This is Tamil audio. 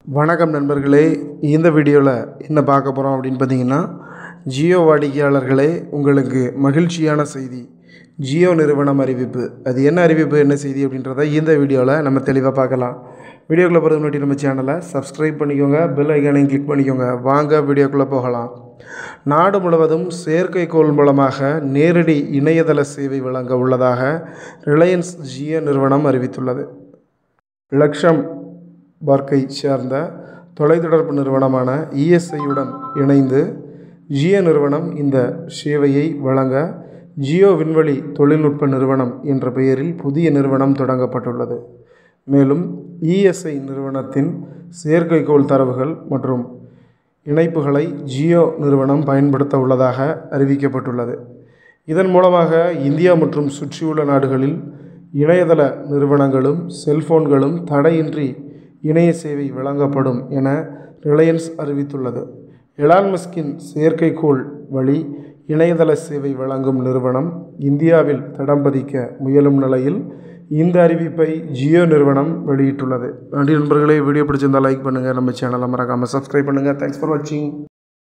வணக்கம் நண்பர்களே இந்த வீடியோவில் என்ன பார்க்க போகிறோம் அப்படின்னு பார்த்தீங்கன்னா ஜியோ வாடிக்கையாளர்களே உங்களுக்கு மகிழ்ச்சியான செய்தி ஜியோ நிறுவனம் அறிவிப்பு அது என்ன அறிவிப்பு என்ன செய்தி அப்படின்றத இந்த வீடியோவில் நம்ம தெளிவாக பார்க்கலாம் வீடியோக்குள்ளே போகிறது முன்னாடி நம்ம சேனலை சப்ஸ்கிரைப் பண்ணிக்கோங்க பெல் ஐக்கானையும் கிளிக் பண்ணிக்கோங்க வாங்க வீடியோக்குள்ளே போகலாம் நாடு முழுவதும் செயற்கைக்கோள் மூலமாக நேரடி இணையதள சேவை வழங்க உள்ளதாக ரிலையன்ஸ் ஜியோ நிறுவனம் அறிவித்துள்ளது லக்ஷம் பார்க்கை சேர்ந்த தொலைத்தொடர்பு நிறுவனமான இஎஸ்ஐயுடன் இணைந்து ஜியோ நிறுவனம் இந்த சேவையை வழங்க ஜியோ விண்வெளி தொழில்நுட்ப நிறுவனம் என்ற பெயரில் புதிய நிறுவனம் தொடங்கப்பட்டுள்ளது மேலும் இஎஸ்ஐ நிறுவனத்தின் செயற்கைக்கோள் தரவுகள் மற்றும் இணைப்புகளை ஜியோ நிறுவனம் பயன்படுத்த உள்ளதாக அறிவிக்கப்பட்டுள்ளது இதன் மூலமாக இந்தியா மற்றும் சுற்றியுள்ள நாடுகளில் இணையதள நிறுவனங்களும் செல்போன்களும் தடையின்றி இணைய சேவை வழங்கப்படும் என ரிலையன்ஸ் அறிவித்துள்ளது எலான் மஸ்கின் செயற்கைக்கோள் வழி இணையதள சேவை வழங்கும் நிறுவனம் இந்தியாவில் தடம் பதிக்க முயலும் நிலையில் இந்த அறிவிப்பை ஜியோ நிறுவனம் வெளியிட்டுள்ளது நன்றி நண்பர்களே வீடியோ பிடிச்சிருந்தால் லைக் பண்ணுங்கள் நம்ம சேனலை மறக்காமல் சப்ஸ்கிரைப் பண்ணுங்கள் தேங்க்ஸ் ஃபார் வாட்சிங்